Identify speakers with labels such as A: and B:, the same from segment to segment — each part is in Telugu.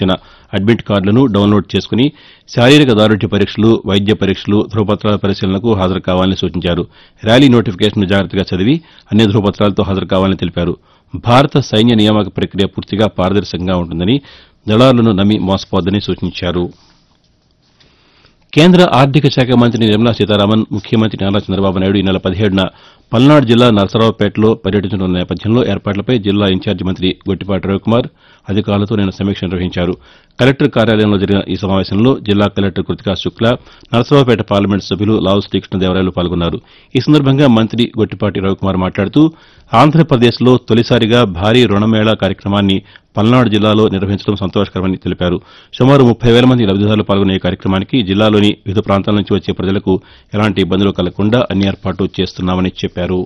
A: సంబంధించిన అడ్మిట్ కార్డులను డౌన్లోడ్ చేసుకుని శారీరక దారుఢ్య పరీక్షలు వైద్య పరీక్షలు ధృవపత్రాల పరిశీలనకు హాజరు కావాలని సూచించారు ర్యాలీ నోటిఫికేషన్ను జాగ్రత్తగా చదివి అన్ని ధృవపత్రాలతో హాజరు కావాలని తెలిపారు భారత సైన్య నియామక ప్రక్రియ పూర్తిగా పారదర్శకంగా ఉంటుందని దళారులను నమ్మి మోసపోవద్దని సూచించారు కేంద్ర ఆర్థిక శాఖ మంత్రి నిర్మలా సీతారామన్ ముఖ్యమంత్రి నారా చంద్రబాబు నాయుడు ఈ నెల పదిహేడున పల్నాడు జిల్లా నరసరావుపేటలో పర్యటించనున్న నేపథ్యంలో ఏర్పాట్లపై జిల్లా ఇన్ఛార్జి మంత్రి గొట్టిపాటి రవికుమార్ అధికారులతో నిన్న సమీక్ష నిర్వహించారు కలెక్టర్ కార్యాలయంలో జరిగిన ఈ సమావేశంలో జిల్లా కలెక్టర్ కృతికా శుక్లా నరసరావుపేట పార్లమెంటు సభ్యులు లావు శ్రీకృష్ణదేవరాయలు పాల్గొన్నారు ఈ సందర్భంగా మంత్రి గొట్టిపాటి రవికుమార్ మాట్లాడుతూ ఆంధ్రప్రదేశ్లో తొలిసారిగా భారీ రుణమేళా కార్యక్రమాన్ని పల్నాడు జిల్లాలో నిర్వహించడం సంతోషకరమని తెలిపారు సుమారు ముప్పై వేల మంది లబ్దిదారులు పాల్గొనే ఈ కార్యక్రమానికి జిల్లాలోని వివిధ ప్రాంతాల నుంచి వచ్చే ప్రజలకు ఎలాంటి ఇబ్బందులు కలగకుండా అన్ని ఏర్పాట్లు చేస్తున్నామని చెప్పారు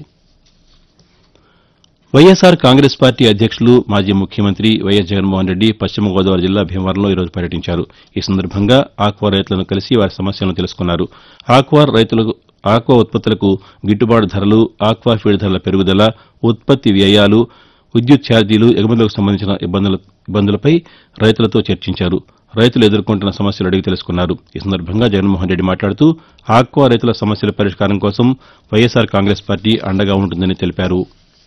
A: వైఎస్సార్ కాంగ్రెస్ పార్టీ అధ్యక్షులు మాజీ ముఖ్యమంత్రి వైఎస్ జగన్మోహన్ రెడ్డి పశ్చిమ గోదావరి జిల్లా భీమవరంలో ఈరోజు పర్యటించారు ఈ సందర్భంగా ఆక్వా రైతులను కలిసి వారి సమస్యలను తెలుసుకున్నారు ఆక్వా రైతులకు ఆక్వా ఉత్పత్తులకు గిట్టుబాటు ధరలు ఆక్వా ఫీడ్ ధరల పెరుగుదల ఉత్పత్తి వ్యయాలు విద్యుత్ ఛార్జీలు ఎగుమతులకు సంబంధించిన ఇబ్బందుల ఇబ్బందులపై రైతులతో చర్చించారు రైతులు ఎదుర్కొంటున్న సమస్యలు అడిగి తెలుసుకున్నారు ఈ సందర్భంగా జగన్మోహన్ రెడ్డి మాట్లాడుతూ ఆక్వా రైతుల సమస్యల పరిష్కారం కోసం వైఎస్సార్ కాంగ్రెస్ పార్టీ అండగా ఉంటుందని తెలిపారు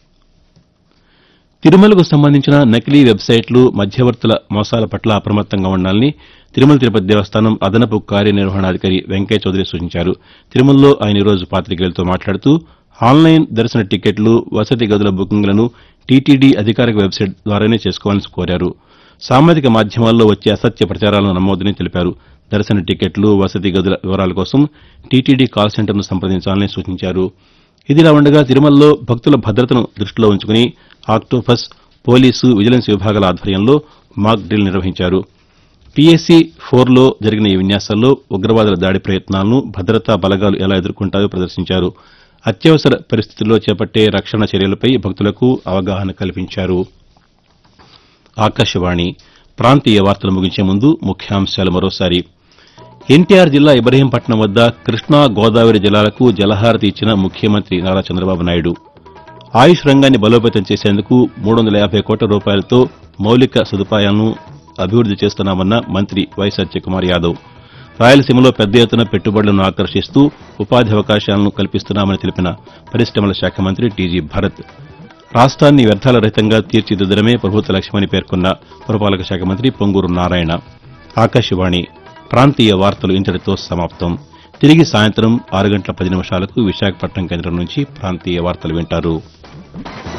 A: తిరుమలకు సంబంధించిన నకిలీ వెబ్సైట్లు మధ్యవర్తుల మోసాల పట్ల అప్రమత్తంగా ఉండాలని తిరుమల తిరుపతి దేవస్థానం అదనపు కార్యనిర్వహణాధికారి వెంకయ్య చౌదరి సూచించారు తిరుమలలో ఆయన ఈరోజు పాతికేయులతో మాట్లాడుతూ ఆన్లైన్ దర్శన టికెట్లు వసతి గదుల బుకింగ్లను టీటీడీ అధికారిక వెబ్సైట్ ద్వారానే చేసుకోవాలని కోరారు సామాజిక మాధ్యమాల్లో వచ్చే అసత్య ప్రచారాలను నమ్మొద్దని తెలిపారు దర్శన టికెట్లు వసతి గదుల వివరాల కోసం టీటీడీ కాల్ సెంటర్ను సంప్రదించాలని సూచించారు ఇదిలా ఉండగా తిరుమలలో భక్తుల భద్రతను దృష్టిలో ఉంచుకుని ఆక్టోపస్ పోలీసు విజిలెన్స్ విభాగాల ఆధ్వర్యంలో మాక్ డ్రిల్ నిర్వహించారు పీఎస్సీ ఫోర్లో జరిగిన ఈ విన్యాసాల్లో ఉగ్రవాదుల దాడి ప్రయత్నాలను భద్రతా బలగాలు ఎలా ఎదుర్కొంటాయో ప్రదర్శించారు అత్యవసర పరిస్థితుల్లో చేపట్టే రక్షణ చర్యలపై భక్తులకు అవగాహన కల్పించారు ఆకాశవాణి ప్రాంతీయ వార్తలు ముగించే ముందు ముఖ్యాంశాలు మరోసారి ఎన్టీఆర్ జిల్లా ఇబ్రహీంపట్నం వద్ద కృష్ణా గోదావరి జలాలకు జలహారతి ఇచ్చిన ముఖ్యమంత్రి నారా చంద్రబాబు నాయుడు ఆయుష్ రంగాన్ని బలోపేతం చేసేందుకు మూడు వందల యాభై కోట్ల రూపాయలతో మౌలిక సదుపాయాలను అభివృద్ది చేస్తున్నామన్న మంత్రి వై సత్యకుమార్ యాదవ్ రాయలసీమలో పెద్ద ఎత్తున పెట్టుబడులను ఆకర్షిస్తూ ఉపాధి అవకాశాలను కల్పిస్తున్నామని తెలిపిన పరిశ్రమల శాఖ మంత్రి టీజీ భరత్ రాష్ట్రాన్ని వ్యర్థాల రహితంగా తీర్చిదిద్దడమే ప్రభుత్వ లక్ష్యమని పేర్కొన్న పురపాలక శాఖ మంత్రి పొంగూరు నారాయణ ఆకాశవాణి ప్రాంతీయ వార్తలు ఇంతటితో సమాప్తం తిరిగి సాయంత్రం ఆరు గంటల పది నిమిషాలకు విశాఖపట్నం కేంద్రం నుంచి ప్రాంతీయ వార్తలు వింటారు